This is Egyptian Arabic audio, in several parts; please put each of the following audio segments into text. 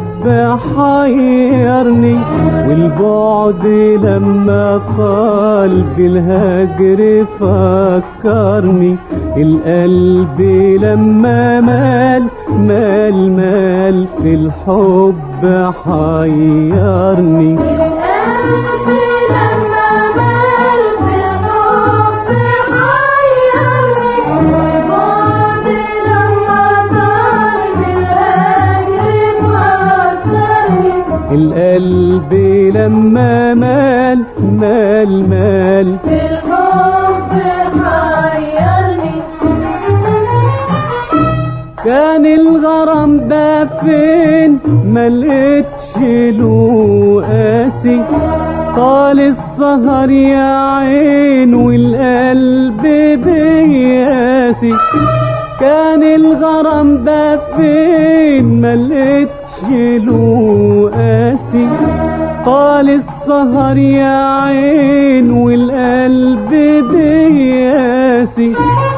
حيرني والبعد لما طال بالهجر فكرني القلب لما مال مال مال في الحب حيرني القلب لما مال في الحب حيرني والبعد لما طال بالهجر فكرني القلب لما مال مال مال في الحب حيرني كان الغرام ده فين ملقتش له قاسي طال السهر يا عين والقلب بياسي كان الغرام ده فين ملقتش له قاسي طال السهر يا عين والقلب بياسي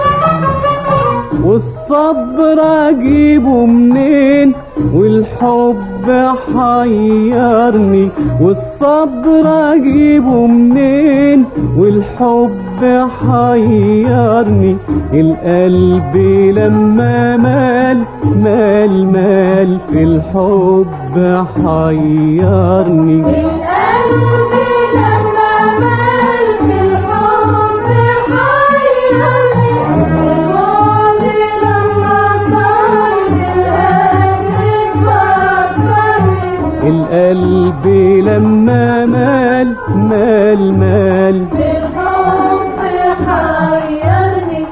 والصبر اجيبه منين والحب حيرني والصبر اجيبه منين والحب حيرني القلب لما مال مال مال في الحب حيرني القلب لما مال في الحب حيرني والبعد لما طال بالهجر فكرني القلب لما مال مال مال في الحب حيرني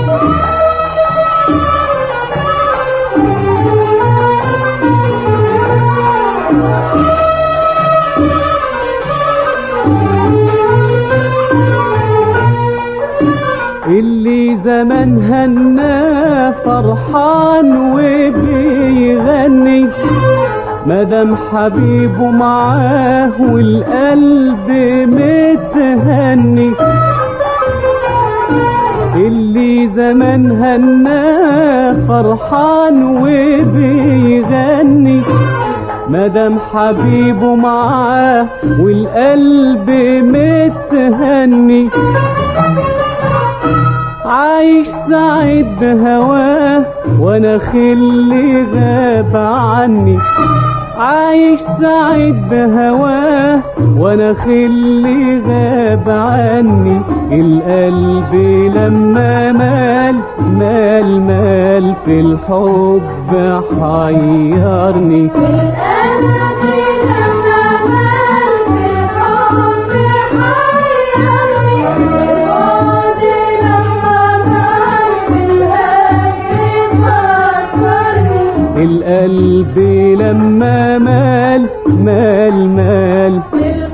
اللي زمان هنا فرحان وبيغني مدام حبيبه معاه والقلب متهني اللي زمان هنا فرحان وبيغني مدام حبيبه معاه والقلب متهني عايش سعيد بهواه وانا خلي غاب عني عايش سعيد بهواه وانا خلي غاب عني القلب لما مال مال مال في الحب حيرني القلب لما مال في الحب حيرني والبعد لما طال بالهجر فكرني القلب لما مال مال مال في الحب